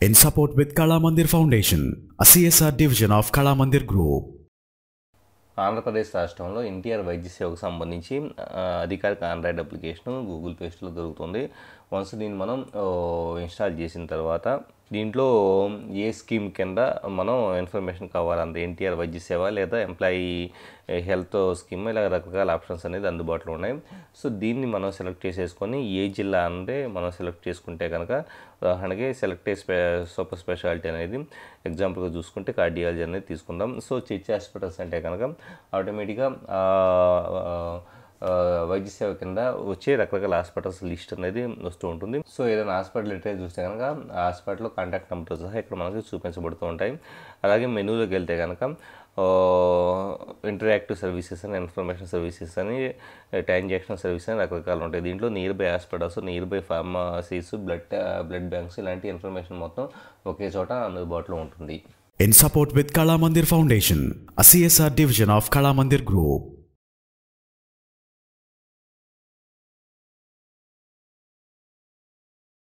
in support with Kala Mandir Foundation, a CSR division of Kala Mandir Group. Andhra Pradesh రాష్ట్రంలో ఎన్టీఆర్ వైద్య సేవకు సంబంధించి ఆ, అధికారిక ఆండ్రాయిడ్ అప్లికేషన్ గూగుల్ ప్లే స్టోర్లో దొరుకుతుంది వన్స్ దీన్ని మనం ఓ, ఇన్స్టాల్ చేసిన తర్వాత దీంట్లో ఏ స్కీమ్ కింద మనం ఇన్ఫర్మేషన్ కావాలంటే ఎన్టీఆర్ వైద్య సేవ లేదా ఎంప్లాయీ హెల్త్ స్కీమ్ ఇలా రకరకాల ఆప్షన్స్ అనేది అందుబాటులో ఉన్నాయి సో దీన్ని మనం సెలెక్ట్ చేసేసుకొని ఏ జిల్లా అంటే మనం సెలెక్ట్ చేసుకుంటే కనుక ఉదాహరణకి సెలెక్ట్ స్పె సూపర్ స్పెషాలిటీ అనేది ఎగ్జాంపుల్గా చూసుకుంటే కార్డియాలజీ అనేది తీసుకుందాం సో చర్చ్ హాస్పిటల్స్ అంటే కనుక ఆటోమేటిక్గా వైద్య సేవ కింద వచ్చే రకరకాల హాస్పిటల్స్ లిస్ట్ అనేది వస్తూ ఉంటుంది సో ఏదైనా హాస్పిటల్ డీటెయిల్స్ చూస్తే కనుక ఆ హాస్పిటల్ కాంటాక్ట్ నెంబర్తో సహా ఇక్కడ మనకి చూపించబడుతూ ఉంటాయి అలాగే మెనూలోకి వెళ్తే కనుక ఇంటరాక్టివ్ సర్వీసెస్ అని ఇన్ఫర్మేషన్ సర్వీసెస్ అని ట్రాన్సాక్షన్ సర్వీస్ అని రకరకాలు ఉంటాయి దీంట్లో nearby hospitals nearby pharmacies blood blood banks ఇలాంటి ఇన్ఫర్మేషన్ మొత్తం ఒకే చోట అందుబాటులో ఉంటుంది In support with Kala Mandir Foundation, a CSR division of Kala Mandir Group.